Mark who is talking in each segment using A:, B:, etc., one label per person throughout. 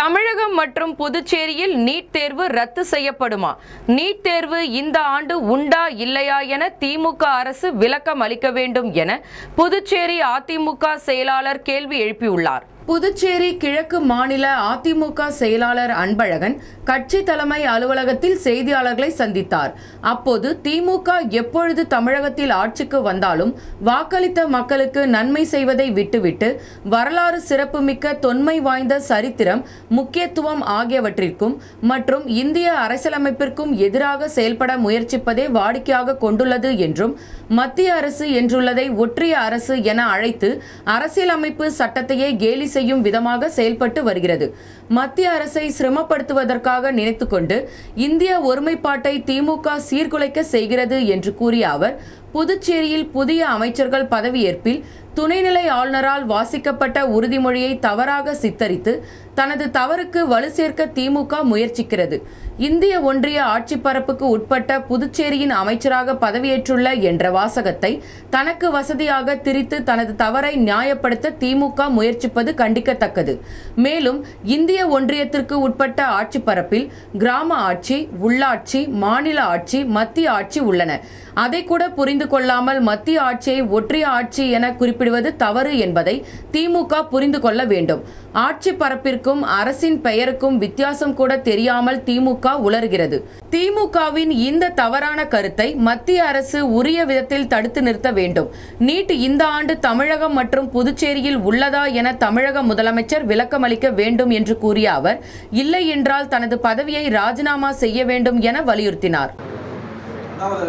A: தமிழகம் மற்றும் புதுச்சேரியில் நீட் தேர்வு ரத்து செய்யப்படுமா நீட் தேர்வு இந்த ஆண்டு உண்டா இல்லையா என திமுக அரசு விளக்கம் அளிக்க வேண்டும் என புதுச்சேரி அதிமுக செயலாளர் கேள்வி எழுப்பியுள்ளார் புதுச்சேரி கிழக்கு மாநில அதிமுக செயலாளர் அன்பழகன் கட்சி தலைமை அலுவலகத்தில் செய்தியாளர்களை சந்தித்தார் அப்போது திமுக எப்பொழுது தமிழகத்தில் ஆட்சிக்கு வந்தாலும் வாக்களித்த மக்களுக்கு நன்மை செய்வதை விட்டுவிட்டு வரலாறு சிறப்புமிக்க தொன்மை வாய்ந்த சரித்திரம் முக்கியத்துவம் ஆகியவற்றிற்கும் மற்றும் இந்திய அரசியலமைப்பிற்கும் எதிராக செயல்பட முயற்சிப்பதே வாடிக்கையாக கொண்டுள்ளது என்றும் மத்திய அரசு என்றுள்ளதை ஒற்றிய அரசு என அழைத்து அரசியலமைப்பு சட்டத்தையே கேலி செய்யும் விதமாக செயல்பட்டு வருகிறது மத்திய அரசை சிரமப்படுத்துவதற்காக நினைத்துக்கொண்டு இந்திய ஒருமைப்பாட்டை திமுக சீர்குலைக்க செய்கிறது என்று கூறிய அவர் புதுச்சேரியில் புதிய அமைச்சர்கள் பதவியேற்பில் துணைநிலை ஆளுநரால் வாசிக்கப்பட்ட உறுதிமொழியை தவறாக சித்தரித்து தனது தவறுக்கு வலு சேர்க்க திமுக முயற்சிக்கிறது இந்திய ஒன்றிய ஆட்சி பரப்புக்கு உட்பட்ட புதுச்சேரியின் அமைச்சராக பதவியேற்றுள்ள என்ற வாசகத்தை தனக்கு வசதியாக திரித்து தனது தவறை நியாயப்படுத்த திமுக முயற்சிப்பது கண்டிக்கத்தக்கது மேலும் இந்திய ஒன்றியத்திற்கு உட்பட்ட ஆட்சி பரப்பில் கிராம ஆட்சி உள்ளாட்சி மாநில ஆட்சி மத்திய ஆட்சி உள்ளன அதை கூட புரிந்து கொள்ளாமல் மத்திய ஆட்சியை ஒற்றிய ஆட்சி என குறிப்பிடுவது தவறு என்பதை திமுக புரிந்து கொள்ள வேண்டும் ஆட்சி பரப்பிற்கும் அரசின் பெயருக்கும் வித்தியாசம் கூட தெரியாமல் திமுக உளறுகிறது திமுகவின் இந்த தவறான கருத்தை மத்திய அரசு உரிய விதத்தில் தடுத்து நிறுத்த வேண்டும் நீட் இந்த ஆண்டு தமிழகம் மற்றும் புதுச்சேரியில் உள்ளதா என தமிழக முதலமைச்சர் விளக்கமளிக்க வேண்டும் என்று கூறிய அவர் இல்லை என்றால் தனது பதவியை ராஜினாமா செய்ய வேண்டும் என வலியுறுத்தினார்
B: அதாவது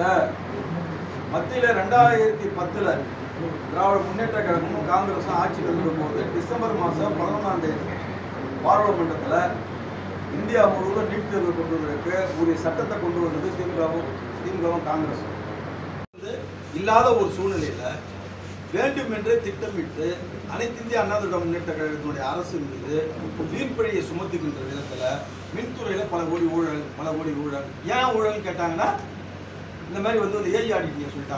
B: மத்தியில் ரெண்டாயிரத்தி பத்தில் திராவிட முன்னேற்ற கழகமும் காங்கிரஸும் ஆட்சியில் இருக்கும்போது டிசம்பர் மாதம் பதினொன்றாம் தேதி பாராளுமன்றத்தில் இந்தியா முழுவதும் நீட் தேர்வு கொண்டு வருவதற்கு உரிய சட்டத்தை கொண்டு வந்தது திமுகவும் திமுகவும் காங்கிரஸும் வந்து இல்லாத ஒரு சூழ்நிலையில் வேண்டுமென்றே திட்டமிட்டு அனைத்து இந்திய அண்ணா திராவிட முன்னேற்ற கழகத்தினுடைய அரசு மீது வீண்பழியை சுமத்துகின்ற விதத்தில் மின்துறையில் பல கோடி ஊழல் பல கோடி ஊழல் ஏன் ஊழல்னு கேட்டாங்கன்னா இந்த மாதிரி வந்து ஏஐ ஆடிட்டிங்க சொல்லிட்டாங்க